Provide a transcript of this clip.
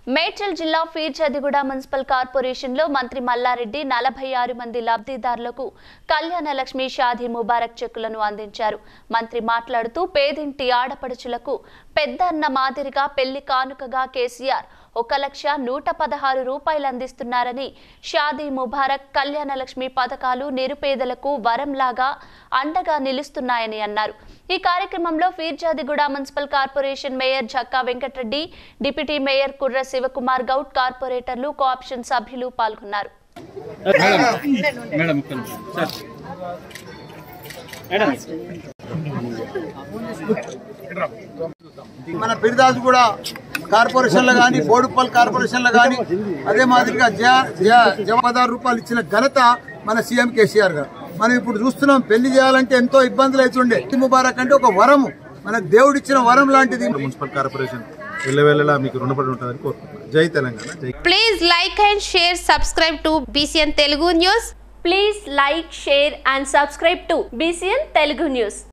మేడ్చల్ జిల్లా ఫీర్జాదిగూడ మున్సిపల్ కార్పొరేషన్లో మంత్రి మల్లారెడ్డి నలభై ఆరు మంది లబ్ధిదారులకు కళ్యాణ లక్ష్మి షాదీ ముబారక్ చెక్కులను అందించారు మంత్రి మాట్లాడుతూ పేదింటి ఆడపడుచులకు పెద్ద అన్న మాదిరిగా పెళ్లి కానుకగా కేసీఆర్ ఒక లక్ష నూట పదహారు రూపాయలు అందిస్తున్నారని షాదీ ముబారక్ కళ్యాణ లక్ష్మి పథకాలు నిరుపేదలకు వరంలాగా అండగా నిలుస్తున్నాయని అన్నారు ఈ కార్యక్రమంలో Peerzadiguda municipal corporation mayor Jakka Venkata Reddy deputy mayor Kurra Shivakumar Goud కార్పొరేటర్లు కోఆప్షన్ సభ్యులు పాల్గొన్నారు మేడం ఒక్క నిమిషం. సార్ మేడం మన పిరిదాసు కూడా కార్పొరేషన్లో కానీ బోడుపల్ కార్పొరేషన్లో కానీ అదే మాదిరిగా జ- జ- జమ పదహారు రూపాయలు ఇచ్చిన ఘనత మన సీఎం కేసీఆర్ గారు మనం ఇప్పుడు చూస్తున్నాం పెళ్లి చేయాలంటే ఎంతో ఇబ్బందులు అవుతుండే ఈద్ ముబారక్ అంటే ఒక వరము మన దేవుడిచ్చిన వరం లాంటిది మున్సిపల్ కార్పొరేషన్ వెళ్ళవేళలా మీకు రుణపడి ఉంటుందని కోరుకుంటున్నాను జై తెలంగాణ జై Please like and share, subscribe to BCN Telugu News. Please like share and subscribe to BCN Telugu news